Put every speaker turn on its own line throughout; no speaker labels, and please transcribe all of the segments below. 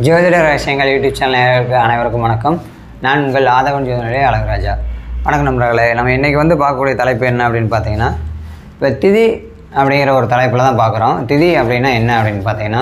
ஜோதிட ரகசியங்கள் YouTube channel நேயர்களுக்கு அனைவருக்கும் வணக்கம் நான் உங்கள் ஆதவன் ஜோதிடரே அழகராஜா வணக்கம் நண்பர்களே நம்ம இன்றைக்கி வந்து பார்க்கக்கூடிய தலைப்பு என்ன அப்படின்னு பார்த்தீங்கன்னா இப்போ திதி அப்படிங்கிற ஒரு தலைப்பில் தான் பார்க்குறோம் திதி அப்படின்னா என்ன அப்படின்னு பார்த்தீங்கன்னா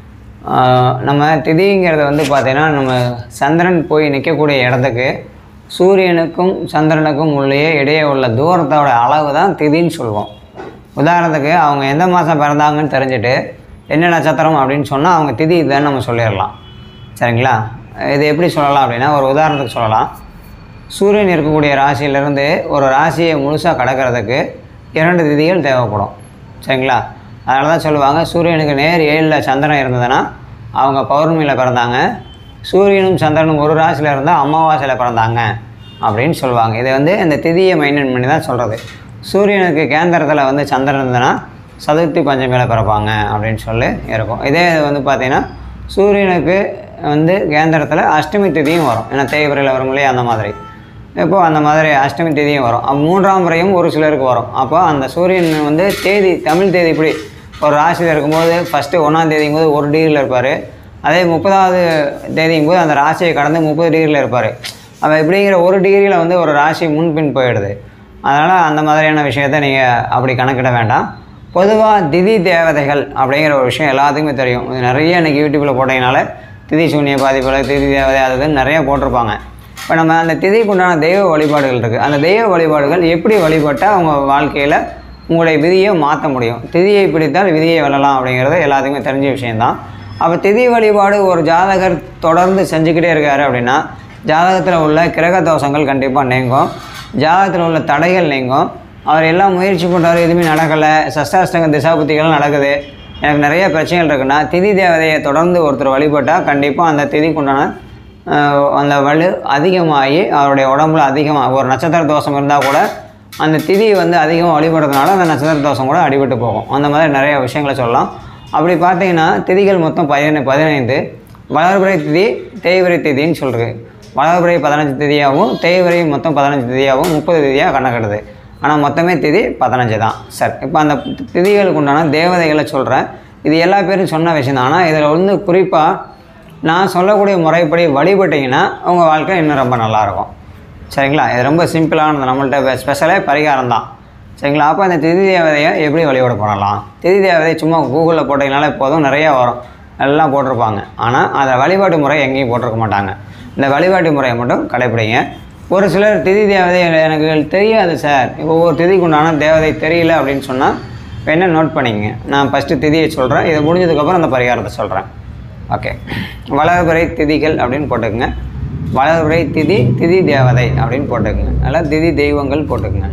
ஆஹ், நம்ம திதிங்கிறது வந்து பார்த்தீங்கன்னா நம்ம சந்திரன் போய் நிற்கக்கூடிய இடத்துக்கு சூரியனுக்கும் சந்திரனுக்கும் உள்ளே இடையே உள்ள தூரத்தோட அளவு தான் திதின்னு சொல்லுவோம் உதாரணத்துக்கு அவங்க எந்த மாதம் பிறந்தாங்கன்னு தெரிஞ்சுட்டு என்ன நட்சத்திரம் அப்படின்னு சொன்னால் அவங்க திதி இதுதான் நம்ம சொல்லிடலாம் சரிங்களா இது எப்படி சொல்லலாம் அப்படின்னா ஒரு உதாரணத்துக்கு சொல்லலாம் சூரியன் இருக்கக்கூடிய ராசியிலேருந்து ஒரு ராசியை முழுசாக கடக்கிறதுக்கு இரண்டு திதிகள் தேவைப்படும் சரிங்களா அதனால தான் சொல்லுவாங்க சூரியனுக்கு நேர் ஏழில் சந்திரன் இருந்ததுன்னா அவங்க பௌர்ணமியில் பிறந்தாங்க சூரியனும் சந்திரனும் ஒரு ராசியில் இருந்தால் அமாவாசையில் பிறந்தாங்க அப்படின்னு சொல்லுவாங்க இதை வந்து இந்த திதியை மெயின்டைன் பண்ணி தான் சொல்கிறது சூரியனுக்கு கேந்திரத்தில் வந்து சந்திரன் இருந்ததுன்னா சதுர்த்தி பஞ்சமியில் பிறப்பாங்க அப்படின்னு சொல்லி இருக்கும் இதே இது வந்து பார்த்திங்கன்னா சூரியனுக்கு வந்து கேந்திரத்தில் அஷ்டமி திதியும் வரும் ஏன்னா தேய்பிரையில் வரும் இல்லையா அந்த மாதிரி இப்போ அந்த மாதிரி அஷ்டமி தேதியும் வரும் அப்போ மூன்றாம் முறையும் ஒரு சிலருக்கு வரும் அப்போ அந்த சூரியன் வந்து தேதி தமிழ் தேதி இப்படி ஒரு ராசியில் இருக்கும்போது ஃபஸ்ட்டு ஒன்றாம் தேதிங்கும் போது ஒரு டிகிரியில் இருப்பார் அதே முப்பதாவது தேதிங்கும் போது அந்த ராசியை கடந்து முப்பது டிகிரியில் இருப்பார் அப்போ இப்படிங்கிற ஒரு டிகிரியில் வந்து ஒரு ராசி முன்பின் போயிடுது அதனால் அந்த மாதிரியான விஷயத்தை நீங்கள் அப்படி கணக்கிட வேண்டாம் பொதுவாக திதி தேவதைகள் அப்படிங்கிற ஒரு விஷயம் எல்லாத்துக்குமே தெரியும் இது நிறைய இன்றைக்கி யூடியூப்பில் போட்டீங்கனால திதி சூன்ய பாதிப்புகள் திதி தேவதை அது இதுன்னு நிறைய போட்டிருப்பாங்க இப்போ நம்ம அந்த திதிக்கு உண்டான தெய்வ வழிபாடுகள் இருக்குது அந்த தெய்வ வழிபாடுகள் எப்படி வழிபட்டால் அவங்க வாழ்க்கையில் உங்களுடைய விதியை மாற்ற முடியும் திதியை பிடித்தால் விதியை வெல்லலாம் அப்படிங்கிறது எல்லாத்துக்குமே தெரிஞ்ச விஷயந்தான் அப்போ திதி வழிபாடு ஒரு ஜாதகர் தொடர்ந்து செஞ்சுக்கிட்டே இருக்காரு அப்படின்னா ஜாதகத்தில் உள்ள கிரக தோஷங்கள் கண்டிப்பாக நீங்கும் ஜாதகத்தில் உள்ள தடைகள் நீங்கும் அவர் எல்லாம் முயற்சி பண்ணுறாரு எதுவுமே நடக்கலை சஷ்டாஷ்டங்க திசாபுத்திகள் நடக்குது எனக்கு நிறைய பிரச்சனைகள் இருக்குன்னா திதி தேவதையை தொடர்ந்து ஒருத்தர் வழிபட்டால் கண்டிப்பாக அந்த திதிக்குண்டான ஆஹ், அந்த வலு அதிகமாகி அவருடைய உடம்புல அதிகமாக ஒரு நட்சத்திர தோஷம் இருந்தால் கூட அந்த திதி வந்து அதிகமாக வழிபடுறதுனால அந்த நட்சத்திர தோஷம் கூட அடிபட்டு போகும் அந்த மாதிரி நிறைய விஷயங்களை சொல்லலாம் அப்படி பார்த்தீங்கன்னா திதிகள் மொத்தம் பதினை பதினைந்து வளர்பிறை திதி தேய்விரை திதின்னு சொல்கிறது வளர்பிறை பதினஞ்சு திதியாகவும் தேய்விரை மொத்தம் பதினஞ்சு திதியாகவும் முப்பது திதியாக கணக்கிடுது ஆனால் மொத்தமே திதி பதினஞ்சு தான் சரி இப்போ அந்த திதிகளுக்கு உண்டான தேவதைகளை சொல்கிறேன் இது எல்லா பேரும் சொன்ன விஷயம் தான் ஆனால் இதில் வந்து குறிப்பாக நான் சொல்லக்கூடிய முறைப்படி வழிபட்டிங்கன்னா உங்கள் வாழ்க்கை இன்னும் ரொம்ப நல்லாயிருக்கும் சரிங்களா இது ரொம்ப சிம்பிளானது நம்மள்ட்ட ஸ்பெஷலே பரிகாரம் தான் சரிங்களா அப்போ அந்த திதி தேவதையை எப்படி வழிபாடு பண்ணலாம் திதி தேவதை சும்மா கூகுளில் போட்டிங்கனாலே போதும் நிறையா வரும் எல்லாம் போட்டிருப்பாங்க ஆனால் அதை வழிபாட்டு முறை எங்கேயும் போட்டிருக்க மாட்டாங்க இந்த வழிபாட்டு முறையை மட்டும் கடைப்பிடிங்க ஒரு சிலர் திதி தேவதை எனக்கு தெரியாது சார் இப்போ ஒவ்வொரு திதிக்கு உண்டான தேவதை தெரியல அப்படின்னு சொன்னால் என்ன நோட் பண்ணிக்கங்க நான் ஃபஸ்ட்டு திதியை சொல்கிறேன் இதை முடிஞ்சதுக்கப்புறம் அந்த பரிகாரத்தை சொல்கிறேன் ஓகே வளர்பிறை திதிகள் அப்படின்னு போட்டுக்கங்க வளர்பிறை திதி திதி தேவதை அப்படின்னு போட்டுக்கங்க அதில் திதி தெய்வங்கள் போட்டுக்கங்க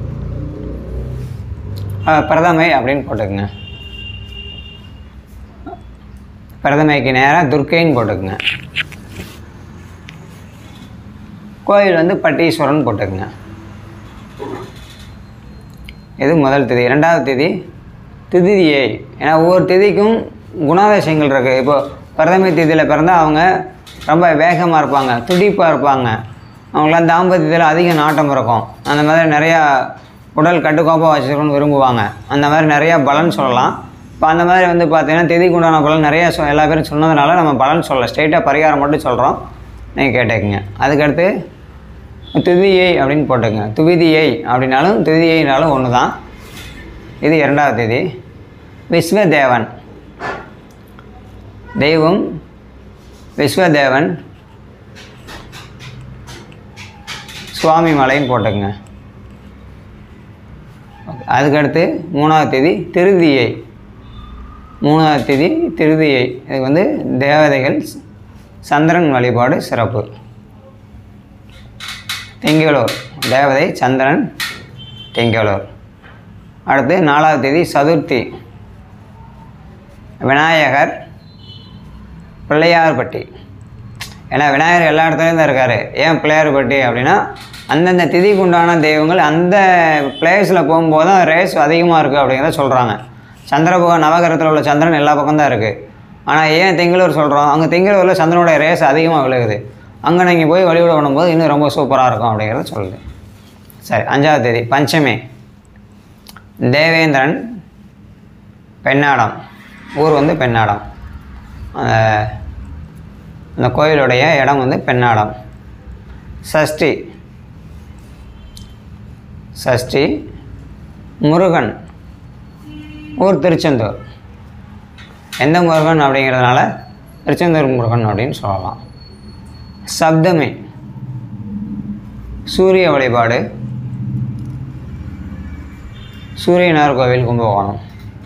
அஹ், பிரதமை அப்படின்னு போட்டுக்கங்க பிரதமைக்கு நேராக துர்க்கைன்னு போட்டுக்கங்க கோயில் வந்து பட்டீஸ்வரன் போட்டுக்கங்க இது முதல் திதி ரெண்டாவது திதி திதியை ஏன்னா ஒவ்வொரு திதிக்கும் குணாதிசயங்கள் இருக்குது இப்போ பிரதமை திதியில் பிறந்தால் அவங்க ரொம்ப வேகமாக இருப்பாங்க துடிப்பாக இருப்பாங்க அவங்களாம் தாம்பத்தியத்தில் அதிக நாட்டம் இருக்கும் அந்த மாதிரி நிறையா உடல் கட்டுக்கோப்பாக வச்சுக்கணும்னு விரும்புவாங்க அந்த மாதிரி நிறையா பலன் சொல்லலாம் இப்போ அந்த மாதிரி வந்து பார்த்தீங்கன்னா திதிக்கு உண்டான பலன் நிறையா சொ எல்லா பேரும் சொன்னதுனால நம்ம பலன் சொல்லலை ஸ்ட்ரெயிட்டாக பரிகாரம் மட்டும் சொல்கிறோம் நீங்கள் கேட்டுக்கங்க அதுக்கடுத்து திதியை அப்படின்னு போட்டுங்க துவிதியை அப்படின்னாலும் திதியைனாலும் ஒன்று தான் இது இரண்டாவது திதி விஸ்வதேவன் தெய்வம் விஸ்வதேவன் சுவாமி மலைன்னு போட்டுங்க Okay. அதுக்கடுத்து மூணாவது தேதி திருதியை மூணாவது தேதி திருதியை இது வந்து தேவதைகள் சந்திரன் வழிபாடு சிறப்பு திங்களூர் தேவதை சந்திரன் திங்களூர் அடுத்து நாலாவது தேதி சதுர்த்தி விநாயகர் பிள்ளையார்பட்டி ஏன்னா விநாயகர் எல்லா இடத்துலையும் தான் இருக்கார் ஏன் பிள்ளையார்பட்டி அப்படின்னா அந்தந்த திதிக்கு உண்டான தெய்வங்கள் அந்த பிளேஸில் போகும்போது தான் ரேஸ் அதிகமாக இருக்குது அப்படிங்கிறத சொல்கிறாங்க சந்திரபகவான் நவகிரகத்தில் உள்ள சந்திரன் எல்லா பக்கம் தான் இருக்குது ஆனால் ஏன் திங்களூர் சொல்கிறோம் அங்கே திங்களூரில் சந்திரனுடைய ரேஸ் அதிகமாக விழுகுது அங்கே நீங்கள் போய் வழிபாடு பண்ணும்போது இன்னும் ரொம்ப சூப்பராக இருக்கும் அப்படிங்கிறத சொல்லுது சரி அஞ்சாவது தேதி பஞ்சமி தேவேந்திரன் பெண்ணாடம் ஊர் வந்து பெண்ணாடம் அஹ், அந்த கோயிலுடைய இடம் வந்து பெண்ணாடம் சஷ்டி சஷ்டி முருகன் ஊர் திருச்செந்தூர் எந்த முருகன் அப்படிங்கிறதுனால திருச்செந்தூர் முருகன் அப்படின்னு சொல்லலாம் சப்தமி சூரிய வழிபாடு சூரியனார் கோவில் கும்பகோணம்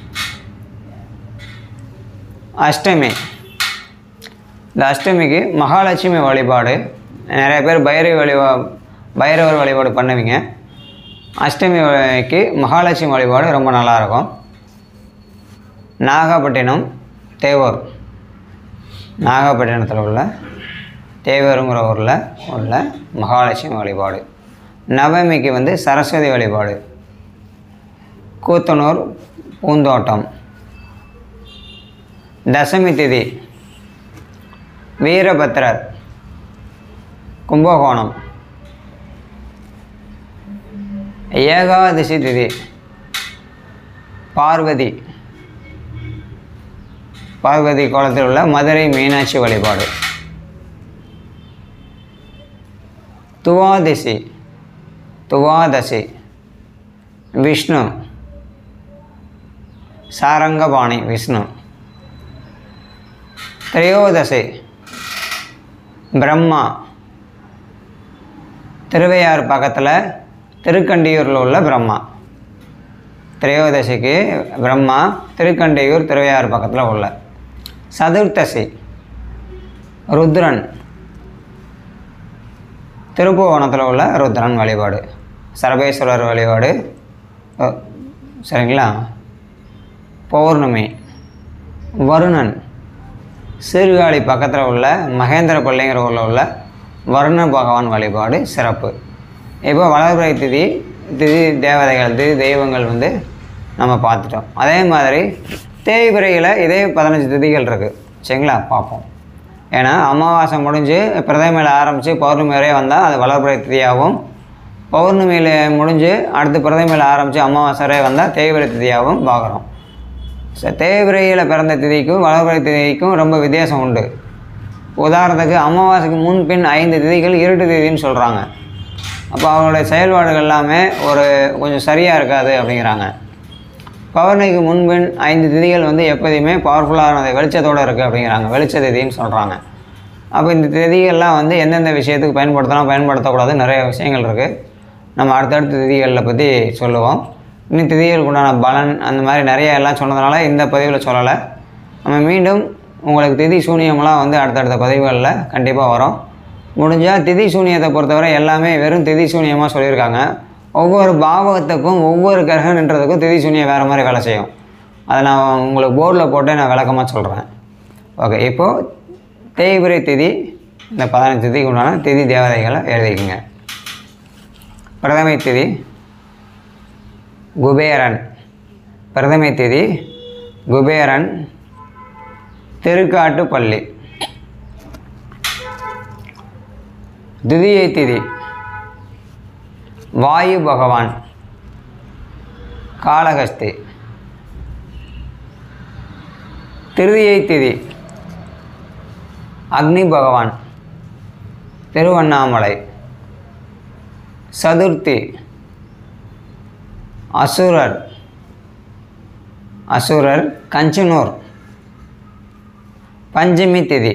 அஷ்டமி இந்த அஷ்டமிக்கு மகாலட்சுமி வழிபாடு நிறைய பேர் பைரவி வழிபா பைரவர் வழிபாடு பண்ணுவீங்க அஷ்டமிக்கு மகாலட்சுமி வழிபாடு ரொம்ப நல்லாயிருக்கும் நாகப்பட்டினம் தேவூர் நாகப்பட்டினத்தில் உள்ள தேவருங்கிற ஊரில் உள்ள மகாலட்சுமி வழிபாடு நவமிக்கு வந்து சரஸ்வதி வழிபாடு கூத்தனூர் பூந்தோட்டம் தசமி திதி வீரபத்ரர் கும்பகோணம் ஏகாதசி திதி பார்வதி பார்வதி கோலத்தில் உள்ள மதுரை மீனாட்சி வழிபாடு துவாதசி துவாதசி விஷ்ணு சாரங்கபாணி விஷ்ணு திரையோதசி பிரம்மா திருவையாறு பக்கத்தில் திருக்கண்டியூரில் உள்ள பிரம்மா திரையோதசிக்கு பிரம்மா திருக்கண்டியூர் திருவையாறு பக்கத்தில் உள்ள சதுர்த்தசி ருத்ரன் திருப்புவனத்தில் உள்ள ருத்ரன் வழிபாடு சரபேஸ்வரர் வழிபாடு அ, சரிங்களா பௌர்ணமி வருணன் சீர்காழி பக்கத்தில் உள்ள மகேந்திர பள்ளிங்கிற ஊரில் உள்ள வருண பகவான் வழிபாடு சிறப்பு இப்போ வளர்பிறை திதி திதி தேவதைகள் திதி தெய்வங்கள் வந்து நம்ம பார்த்துட்டோம் அதே மாதிரி தேய்பிரையில் இதே பதினஞ்சு திதிகள் இருக்குது சரிங்களா பார்ப்போம் ஏன்னா அமாவாசை முடிஞ்சு பிரதமையில் ஆரம்பித்து பௌர்ணமி வரை வந்தால் அது வளர்பிறை திதியாகவும் பௌர்ணமியில் முடிஞ்சு அடுத்து பிரதமையில் ஆரம்பித்து அமாவாசை வரை வந்தால் தேய்பிரை திதியாகவும் பார்க்குறோம் ஸோ தேய்பிரையில் பிறந்த திதிக்கும் வளர்பிறை திதிக்கும் ரொம்ப வித்தியாசம் உண்டு உதாரணத்துக்கு அமாவாசைக்கு முன்பின் ஐந்து திதிகள் இருட்டு திதின்னு சொல்கிறாங்க அப்போ அவங்களுடைய செயல்பாடுகள் எல்லாமே ஒரு கொஞ்சம் சரியாக இருக்காது அப்படிங்கிறாங்க பௌர்ணமிக்கு முன்பின் ஐந்து திதிகள் வந்து எப்போதையுமே பவர்ஃபுல்லானது வெளிச்சத்தோடு இருக்குது அப்படிங்கிறாங்க வெளிச்ச திதின்னு சொல்கிறாங்க அப்போ இந்த திதிகள்லாம் வந்து எந்தெந்த விஷயத்துக்கு பயன்படுத்தலாம் பயன்படுத்தக்கூடாது நிறைய விஷயங்கள் இருக்குது நம்ம அடுத்தடுத்த திதிகளில் பற்றி சொல்லுவோம் இன்னும் திதிகளுக்கு உண்டான பலன் அந்த மாதிரி நிறைய எல்லாம் சொன்னதுனால இந்த பதிவில் சொல்லலை நம்ம மீண்டும் உங்களுக்கு திதி சூனியம்லாம் வந்து அடுத்தடுத்த பதிவுகளில் கண்டிப்பாக வரும் முடிஞ்சால் திதி சூனியத்தை பொறுத்தவரை எல்லாமே வெறும் திதி சூனியமாக சொல்லியிருக்காங்க ஒவ்வொரு பாவகத்துக்கும் ஒவ்வொரு கிரகன்றதுக்கும் திதி சூனியம் வேறு மாதிரி வேலை செய்யும் அதை நான் உங்களுக்கு போர்டில் போட்டு நான் விளக்கமாக சொல்கிறேன் ஓகே இப்போது தேய்பிரை திதி இந்த பதினஞ்சு திதிக்கு உண்டான திதி தேவதைகளை எழுதிக்கங்க பிரதமை திதி குபேரன் பிரதமை திதி குபேரன் திருக்காட்டுப்பள்ளி திதியை திதி வாயு பகவான் காளகஸ்தி திருதியை திதி அக்னி பகவான் திருவண்ணாமலை சதுர்த்தி அசுரர் அசுரர் கஞ்சனூர் பஞ்சமி திதி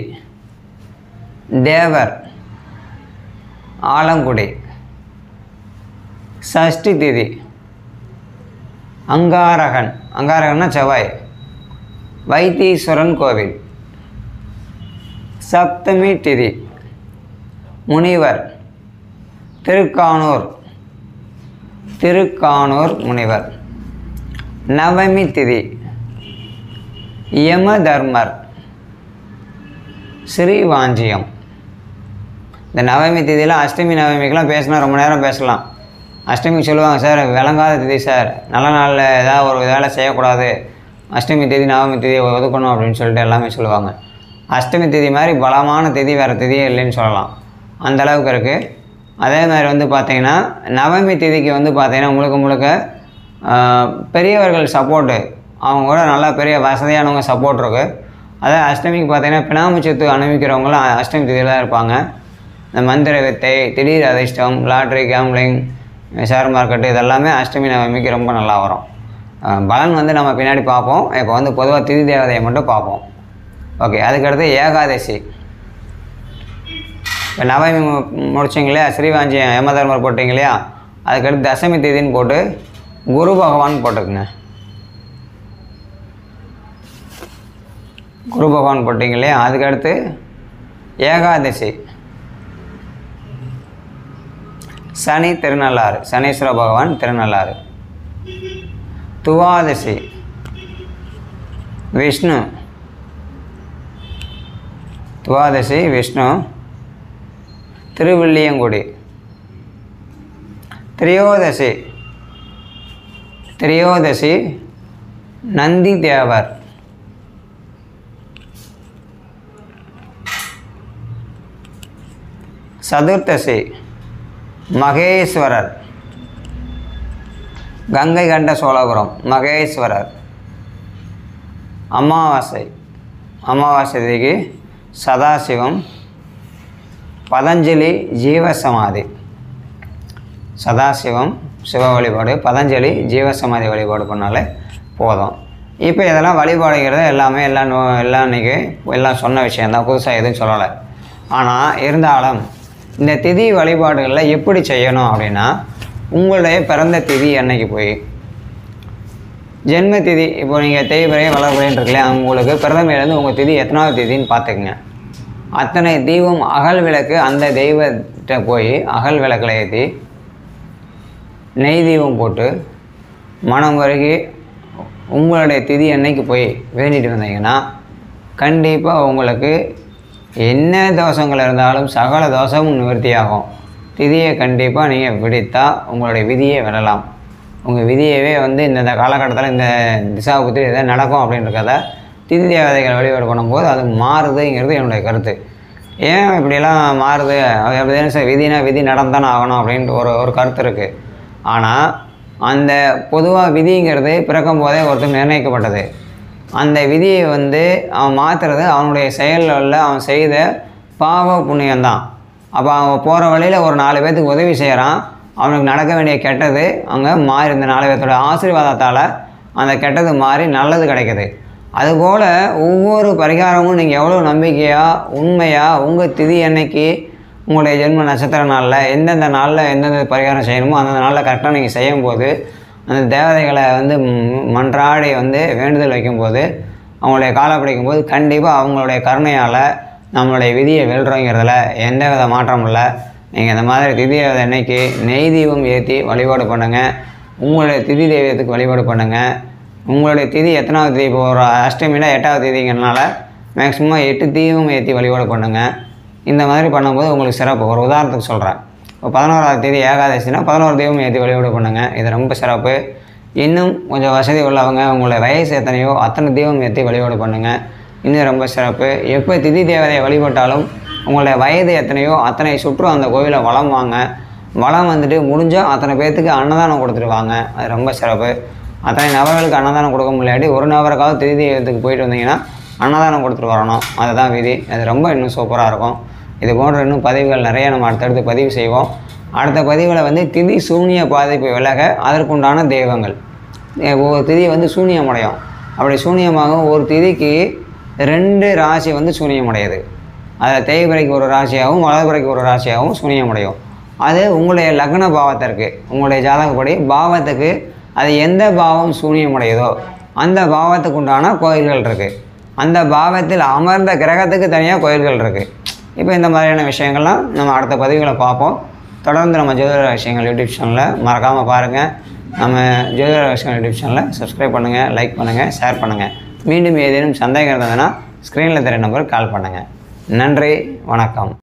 தேவர் ஆலங்குடி சஷ்டி திதி அங்காரகன் அங்காரகன்னா செவ்வாய் வைத்தீஸ்வரன் கோவில் சப்தமி திதி முனிவர் திருக்கானூர் திருக்கானூர் முனிவர் நவமி திதி யம தர்மர் ஸ்ரீவாஞ்சியம் இந்த நவமி திதியில் அஷ்டமி நவமிக்கெலாம் பேசினா ரொம்ப நேரம் பேசலாம் அஷ்டமி சொல்லுவாங்க சார் விளங்காத திதி சார் நல்ல நாளில் ஏதாவது ஒரு வேலை செய்யக்கூடாது அஷ்டமி திதி நவமி திதி ஒதுக்கணும் அப்படின்னு சொல்லிட்டு எல்லாமே சொல்லுவாங்க அஷ்டமி திதி மாதிரி பலமான திதி வேறு திதியே இல்லைன்னு சொல்லலாம் அந்த அளவுக்கு இருக்குது அதே மாதிரி வந்து பார்த்திங்கன்னா நவமி திதிக்கு வந்து பார்த்திங்கன்னா முழுக்க முழுக்க ஆஹ், பெரியவர்கள் சப்போர்ட்டு அவங்க கூட நல்லா பெரிய வசதியானவங்க சப்போர்ட் இருக்குது அதாவது அஷ்டமிக்கு பார்த்தீங்கன்னா பினாமச்சத்து அனுபவிக்கிறவங்களும் அஷ்டமி திதியில் தான் இருப்பாங்க இந்த மந்திர வித்தை திடீர் அதிர்ஷ்டம் லாட்ரி கேம்லிங் ஷேர் மார்க்கெட்டு இதெல்லாமே அஷ்டமி நவமிக்கு ரொம்ப நல்லா வரும் அஹ் பலன் வந்து நம்ம பின்னாடி பார்ப்போம் இப்போ வந்து பொதுவாக திதி தேவதையை மட்டும் பார்ப்போம் ஓகே அதுக்கடுத்து ஏகாதசி இப்போ நவமி மு- முடிச்சிங்க இல்லையா ஸ்ரீவாஞ்சியம் யமதர்மர் போட்டிங்க இல்லையா அதுக்கடுத்து தசமி தேதின்னு போட்டு குரு பகவான் போட்டுக்குங்க குரு பகவான் போட்டிங்க இல்லையா அதுக்கடுத்து ஏகாதசி சனி திருநள்ளாறு சனீஸ்வர பகவான் திருநள்ளாறு துவாதசி விஷ்ணு துவாதசி விஷ்ணு திருவில்லியங்குடி திரையோதசி திரையோதசி நந்தி தேவர் சதுர்த்தசி மகேஸ்வரர் கங்கை கண்ட சோழபுரம் மகேஸ்வரர் அமாவாசை அமாவாசை தேதிக்கு சதாசிவம் பதஞ்சலி ஜீவசமாதி சதாசிவம் சிவ வழிபாடு பதஞ்சலி ஜீவசமாதி வழிபாடு பண்ணாலே போதும் இப்போ இதெல்லாம் வழிபாடுங்கிறது எல்லாமே எல்லாம் நோ எல்லாம் இன்றைக்கி எல்லாம் சொன்ன விஷயந்தான் புதுசாக எதுவும் சொல்லலை ஆனால் இருந்தாலும் இந்த திதி வழிபாடுகளில் எப்படி செய்யணும் அப்படின்னா உங்களுடைய பிறந்த திதி அன்னைக்கு போய் ஜென்ம திதி இப்போ நீங்கள் தேய்பிரை வளர்பிறைன்னு இருக்குல்லையா உங்களுக்கு பிரதமையிலேருந்து உங்கள் திதி எத்தனாவது திதின்னு பார்த்துக்குங்க அத்தனை தெய்வம் அகல் விளக்கு அந்த தெய்வத்தை போய் அகல் விளக்கில் ஏற்றி நெய் தீபம் போட்டு மனம் வருகி உங்களுடைய திதி அன்னைக்கு போய் வேண்டிட்டு வந்தீங்கன்னா கண்டிப்பாக உங்களுக்கு என்ன தோஷங்கள் இருந்தாலும் சகல தோஷமும் நிவர்த்தியாகும் திதியை கண்டிப்பாக நீங்கள் பிடித்தா உங்களுடைய விதியை விடலாம் உங்கள் விதியவே வந்து இந்த இந்த காலகட்டத்தில் இந்த திசாபுத்தி எதாவது நடக்கும் அப்படின்றத திதி தேவதைகள் வழிபாடு பண்ணும்போது அது மாறுதுங்கிறது என்னுடைய கருத்து ஏன் இப்படியெல்லாம் மாறுது அது எப்படின்னு சார் விதினா விதி நடந்தானே ஆகணும் அப்படின்ட்டு ஒரு ஒரு கருத்து இருக்குது ஆனால் அந்த பொதுவாக விதிங்கிறது பிறக்கும் போதே ஒருத்தர் நிர்ணயிக்கப்பட்டது அந்த விதியை வந்து அவன் மாற்றுறது அவனுடைய செயலில் உள்ள அவன் செய்த பாவ புண்ணியம்தான் அப்போ அவன் போகிற வழியில் ஒரு நாலு பேர்த்துக்கு உதவி செய்கிறான் அவனுக்கு நடக்க வேண்டிய கெட்டது அங்கே மாறி இந்த நாலு பேர்த்தோட ஆசீர்வாதத்தால் அந்த கெட்டது மாறி நல்லது கிடைக்குது அதுபோல் ஒவ்வொரு பரிகாரமும் நீங்கள் எவ்வளோ நம்பிக்கையாக உண்மையாக உங்கள் திதி அன்னைக்கு உங்களுடைய ஜென்ம நட்சத்திர நாளில் எந்தெந்த நாளில் எந்தெந்த பரிகாரம் செய்யணுமோ அந்தந்த நாளில் கரெக்டாக நீங்கள் செய்யும்போது அந்த தேவதைகளை வந்து ம், மன்றாடி வந்து வேண்டுதல் வைக்கும்போது அவங்களுடைய காலை பிடிக்கும்போது கண்டிப்பாக அவங்களுடைய கருணையால் நம்மளுடைய விதியை வெல்றோங்கிறதுல எந்த வித மாற்றமும் இல்லை நீங்கள் இந்த மாதிரி திதி தேவதை அன்னைக்கு நெய் தீபம் ஏற்றி வழிபாடு பண்ணுங்கள் உங்களுடைய திதி தெய்வத்துக்கு வழிபாடு பண்ணுங்கள் உங்களுடைய திதி எத்தனாவது திதி இப்போ ஒரு அஷ்டமியில் எட்டாவது திதிங்கிறனால மேக்ஸிமம் எட்டு தீபம் ஏற்றி வழிபாடு பண்ணுங்கள் இந்த மாதிரி பண்ணும்போது உங்களுக்கு சிறப்பு ஒரு உதாரணத்துக்கு சொல்கிறேன் இப்போ பதினோராவது தேதி ஏகாதசினா பதினோரு தீபம் ஏற்றி வழிபாடு பண்ணுங்கள் இது ரொம்ப சிறப்பு இன்னும் கொஞ்சம் வசதி உள்ளவங்க உங்களுடைய வயசு எத்தனையோ அத்தனை தீபம் ஏற்றி வழிபாடு பண்ணுங்கள் இன்னும் ரொம்ப சிறப்பு எப்போ திதி தேவதையை வழிபட்டாலும் உங்களுடைய வயது எத்தனையோ அத்தனை சுற்றும் அந்த கோவிலை வளம் வாங்க வளம் வந்துட்டு முடிஞ்சால் அத்தனை பேர்த்துக்கு அன்னதானம் கொடுத்துட்டு வாங்க அது ரொம்ப சிறப்பு அத்தனை நபர்களுக்கு அன்னதானம் கொடுக்க முடியாட்டி ஒரு நபருக்காவது திதி தெய்வத்துக்கு போயிட்டு வந்தீங்கன்னா அன்னதானம் கொடுத்துட்டு வரணும் அதுதான் விதி அது ரொம்ப இன்னும் சூப்பராக இருக்கும் இது போன்ற இன்னும் பதிவுகள் நிறைய நம்ம அடுத்தடுத்து பதிவு செய்வோம் அடுத்த பதிவில் வந்து திதி சூனிய பாதிப்பு விலக அதற்குண்டான தெய்வங்கள் ஏ, ஒவ்வொரு திதி வந்து சூனியமடையும் அப்படி சூனியமாகும் ஒரு திதிக்கு ரெண்டு ராசி வந்து சூனியமடையுது அதில் தேய்பிரைக்கு ஒரு ராசியாகவும் வலதுபிறைக்கு ஒரு ராசியாகவும் சூனியமடையும் அது உங்களுடைய லக்ன பாவத்திற்கு உங்களுடைய ஜாதகப்படி பாவத்துக்கு அது எந்த பாவம் சூனியமடையுதோ அந்த பாவத்துக்கு உண்டான கோயில்கள் இருக்குது அந்த பாவத்தில் அமர்ந்த கிரகத்துக்கு தனியாக கோயில்கள் இருக்குது இப்போ இந்த மாதிரியான விஷயங்கள்லாம் நம்ம அடுத்த பதிவுகளை பார்ப்போம் தொடர்ந்து நம்ம ஜோதிட விஷயங்கள் யூடியூப் சேனலில் மறக்காமல் பாருங்கள் நம்ம ஜோதிட விஷயங்கள் யூடியூப் சேனலை சப்ஸ்கிரைப் பண்ணுங்கள் லைக் பண்ணுங்கள் ஷேர் பண்ணுங்கள் மீண்டும் ஏதேனும் சந்தேகம் இருந்ததுன்னா ஸ்க்ரீனில் தெரிய நம்பருக்கு கால் பண்ணுங்கள் நன்றி வணக்கம்